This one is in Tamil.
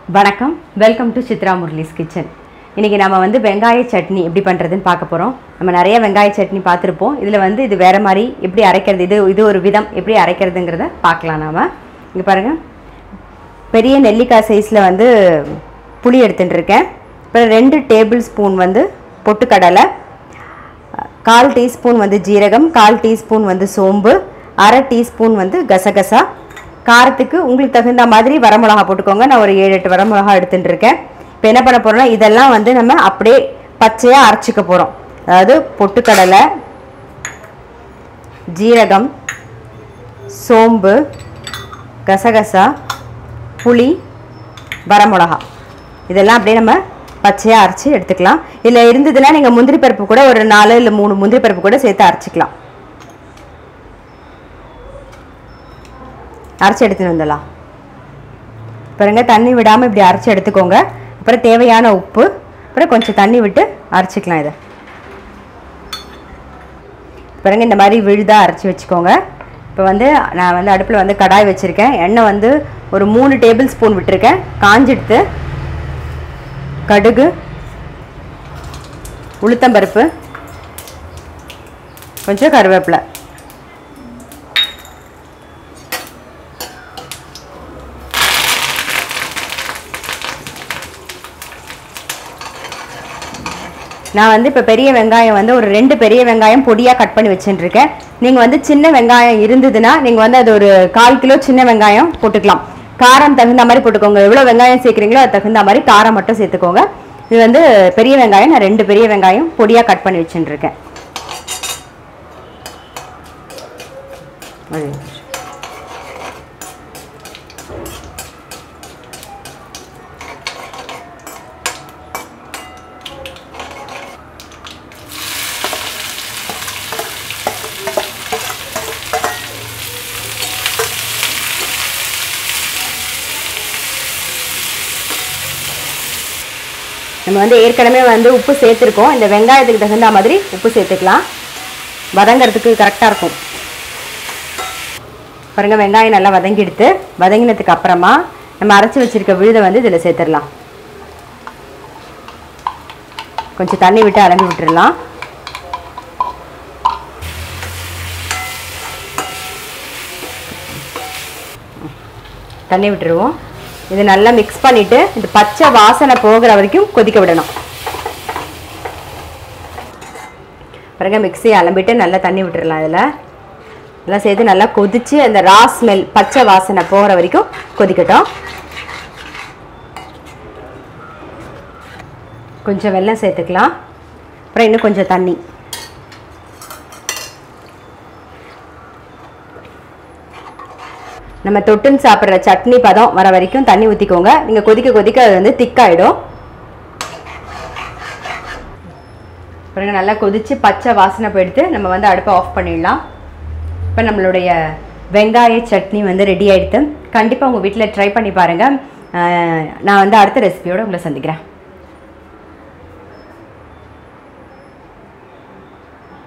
வணக்கம் welcome to Chitra Murali's kitchen இன்றைக்கி நம்ம வந்து வெங்காய சட்னி எப்படி பண்ணுறதுன்னு பார்க்க போகிறோம் நம்ம நிறைய வெங்காய சட்னி பார்த்துருப்போம் இதில் வந்து இது வேறு மாதிரி எப்படி அரைக்கிறது இது இது ஒரு விதம் எப்படி அரைக்கிறதுங்கிறத பார்க்கலாம் நாம் இங்கே பாருங்கள் பெரிய நெல்லிக்காய் சைஸில் வந்து புளி எடுத்துட்டு இருக்கேன் அப்புறம் ரெண்டு டேபிள் ஸ்பூன் வந்து பொட்டுக்கடலை கால் டீஸ்பூன் வந்து ஜீரகம் கால் டீஸ்பூன் வந்து சோம்பு அரை டீஸ்பூன் வந்து கசகசா காரத்துக்கு உங்களுக்கு தகுந்த மாதிரி வரமிளகா போட்டுக்கோங்க நான் ஒரு ஏழு எட்டு வரமிளகா எடுத்துட்டு இருக்கேன் இப்போ என்ன பண்ண போகிறோம்னா இதெல்லாம் வந்து நம்ம அப்படியே பச்சையாக அரைச்சிக்க போகிறோம் அதாவது பொட்டுக்கடலை ஜீரகம் சோம்பு கசகசா புளி வரமிளகா இதெல்லாம் அப்படியே நம்ம பச்சையாக அரைச்சி எடுத்துக்கலாம் இதில் இருந்ததுன்னா நீங்கள் முந்திரி பருப்பு கூட ஒரு நாலு இல்லை மூணு முந்திரி பருப்பு கூட சேர்த்து அரைச்சிக்கலாம் அரைச்சி எடுத்துன்னு வந்துடலாம் பாருங்க தண்ணி விடாமல் இப்படி அரைச்சி எடுத்துக்கோங்க அப்புறம் தேவையான உப்பு அப்புறம் கொஞ்சம் தண்ணி விட்டு அரைச்சிக்கலாம் இதை பாருங்க இந்த மாதிரி விழுதாக அரைச்சி வச்சுக்கோங்க இப்போ வந்து நான் வந்து அடுப்பில் வந்து கடாய் வச்சுருக்கேன் எண்ணெய் வந்து ஒரு மூணு டேபிள் ஸ்பூன் விட்டுருக்கேன் காஞ்சிடுத்து கடுகு உளுத்தம்பருப்பு கொஞ்சம் கருவேப்பிலை நான் வந்து இப்போ பெரிய வெங்காயம் வந்து ஒரு ரெண்டு பெரிய வெங்காயம் பொடியாக கட் பண்ணி வச்சுட்டுருக்கேன் நீங்கள் வந்து சின்ன வெங்காயம் இருந்ததுன்னா நீங்கள் வந்து அது ஒரு கால் கிலோ சின்ன வெங்காயம் போட்டுக்கலாம் காரம் தகுந்த மாதிரி போட்டுக்கோங்க எவ்வளோ வெங்காயம் சேர்க்குறீங்களோ அது தகுந்த மாதிரி காரம் மட்டும் சேர்த்துக்கோங்க இது வந்து பெரிய வெங்காயம் நான் ரெண்டு பெரிய வெங்காயம் பொடியாக கட் பண்ணி வச்சுட்டுருக்கேன் ஒரு நிமிஷம். நம்ம வந்து ஏற்கனவே வந்து உப்பு சேர்த்துருக்கோம் இந்த வெங்காயத்துக்கு தகுந்த மாதிரி உப்பு சேர்த்துக்கலாம் வதங்கிறதுக்கு கரெக்டாக இருக்கும் பாருங்க வெங்காயம் நல்லா வதங்கிடுத்து வதங்கினதுக்கு அப்புறமா நம்ம அரைச்சி வச்சிருக்க விழுதை வந்து இதில் சேர்த்துடலாம் கொஞ்சம் தண்ணி விட்டு அலம்பி விட்டுடலாம் தண்ணி விட்டுருவோம் இது நல்லா மிக்ஸ் பண்ணிவிட்டு இந்த பச்சை வாசனை போகிற வரைக்கும் கொதிக்க விடணும் பாருங்க மிக்ஸி அலம்பிட்டு நல்லா தண்ணி விட்டுறலாம் இதில் எல்லாம் சேர்த்து நல்லா கொதித்து அந்த ரா ஸ்மெல் பச்சை வாசனை போகிற வரைக்கும் கொதிக்கட்டும் கொஞ்சம் வெல்லம் சேர்த்துக்கலாம் அப்புறம் இன்னும் கொஞ்சம் தண்ணி நம்ம தொட்டுன்னு சாப்பிட்ற சட்னி பதம் வர வரைக்கும் தண்ணி ஊற்றிக்கோங்க நீங்கள் கொதிக்க கொதிக்க அது வந்து திக்காயிடும் பாருங்க நல்லா கொதித்து பச்சை வாசனை போயிடுத்து நம்ம வந்து அடுப்பை ஆஃப் பண்ணிடலாம் இப்போ நம்மளுடைய வெங்காய சட்னி வந்து ரெடி ஆகிடுது கண்டிப்பாக உங்கள் வீட்டில் ட்ரை பண்ணி பாருங்கள் நான் வந்து அடுத்த ரெசிபியோடு உங்களை சந்திக்கிறேன்